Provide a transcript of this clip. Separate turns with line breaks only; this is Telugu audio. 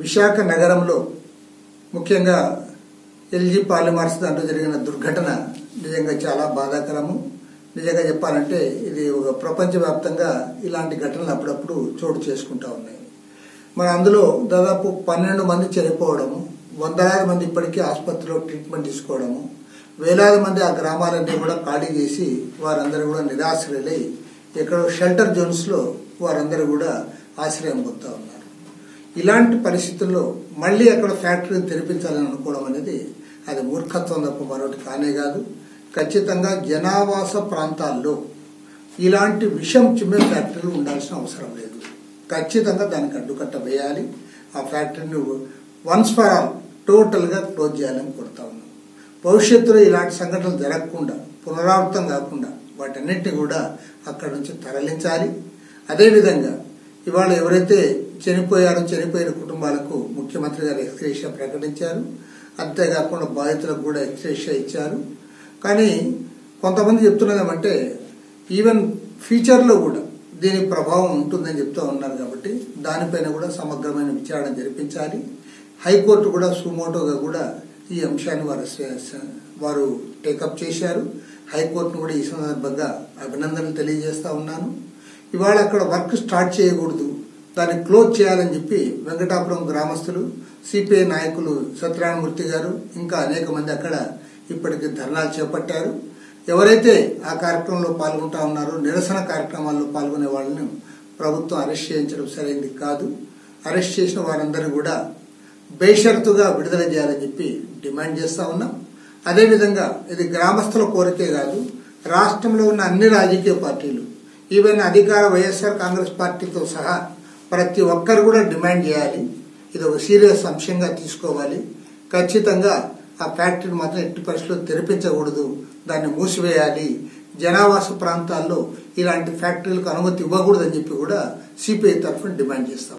విశాఖ నగరంలో ముఖ్యంగా ఎల్జీ పాలిమార్స్ దాంట్లో జరిగిన దుర్ఘటన నిజంగా చాలా బాధాకరము నిజంగా చెప్పాలంటే ఇది ఒక ప్రపంచవ్యాప్తంగా ఇలాంటి ఘటనలు అప్పుడప్పుడు చోటు చేసుకుంటా ఉన్నాయి మరి అందులో దాదాపు పన్నెండు మంది చనిపోవడము వందలాది మంది ఇప్పటికీ ఆసుపత్రిలో ట్రీట్మెంట్ తీసుకోవడము వేలాది మంది ఆ గ్రామాలన్నీ కూడా ఖాళీ చేసి వారందరూ కూడా నిరాశ్రయులై ఎక్కడో షెల్టర్ జోన్స్లో వారందరూ కూడా ఆశ్రయం పొందుతా ఉన్నారు ఇలాంటి పరిస్థితుల్లో మళ్ళీ అక్కడ ఫ్యాక్టరీని తెరిపించాలని అనుకోవడం అనేది అది మూర్ఖత్వం తప్ప మరొకటి కానే కాదు ఖచ్చితంగా జనావాస ప్రాంతాల్లో ఇలాంటి విషం చిమ్మే ఫ్యాక్టరీలు ఉండాల్సిన అవసరం లేదు ఖచ్చితంగా దానికి అడ్డుకట్ట వేయాలి ఆ ఫ్యాక్టరీని వన్స్ ఫర్ ఆల్ టోటల్గా క్లోజ్ చేయాలని కోరుతా ఉన్నాం భవిష్యత్తులో ఇలాంటి సంఘటనలు జరగకుండా పునరావృతం కాకుండా వాటన్నిటిని కూడా అక్కడి నుంచి తరలించాలి అదేవిధంగా ఇవాళ ఎవరైతే చనిపోయారో చనిపోయిన కుటుంబాలకు ముఖ్యమంత్రి గారు ఎక్స్గ్రేషియా ప్రకటించారు అంతేకాకుండా బాధితులకు కూడా ఎక్స్గ్రేషియా ఇచ్చారు కానీ కొంతమంది చెప్తున్నది ఏమంటే ఈవెన్ ఫ్యూచర్లో కూడా దీని ప్రభావం ఉంటుందని చెప్తూ ఉన్నారు కాబట్టి దానిపైన కూడా సమగ్రమైన విచారణ జరిపించాలి హైకోర్టు కూడా సుమోటోగా కూడా ఈ అంశాన్ని వారు వారు టేకప్ చేశారు హైకోర్టును కూడా ఈ సందర్భంగా అభినందనలు తెలియజేస్తా ఉన్నాను ఇవాళ అక్కడ వర్క్ స్టార్ట్ చేయకూడదు దాన్ని క్లోజ్ చేయాలని చెప్పి వెంకటాపురం గ్రామస్తులు సిపిఐ నాయకులు సత్యనారాయణమూర్తి గారు ఇంకా అనేక మంది అక్కడ ఇప్పటికి ధర్నాలు చేపట్టారు ఎవరైతే ఆ కార్యక్రమంలో పాల్గొంటా ఉన్నారో నిరసన కార్యక్రమాల్లో పాల్గొనే వాళ్ళని ప్రభుత్వం అరెస్ట్ చేయించడం సరైనది కాదు అరెస్ట్ చేసిన వారందరూ కూడా బేషరతుగా విడుదల చేయాలని చెప్పి డిమాండ్ చేస్తా ఉన్నాం అదేవిధంగా ఇది గ్రామస్తుల కోరికే కాదు రాష్ట్రంలో ఉన్న అన్ని రాజకీయ పార్టీలు ఈవెన్ అధికార వైఎస్ఆర్ కాంగ్రెస్ పార్టీతో సహా ప్రతి ఒక్కరు కూడా డిమాండ్ చేయాలి ఇది ఒక సీరియస్ అంశంగా తీసుకోవాలి ఖచ్చితంగా ఆ ఫ్యాక్టరీని మాత్రం ఎట్టి పరిస్థితుల్లో తెరిపించకూడదు దాన్ని మూసివేయాలి జనావాస ప్రాంతాల్లో ఇలాంటి ఫ్యాక్టరీలకు అనుమతి ఇవ్వకూడదని చెప్పి కూడా సిపిఐ తరఫున డిమాండ్ చేస్తాం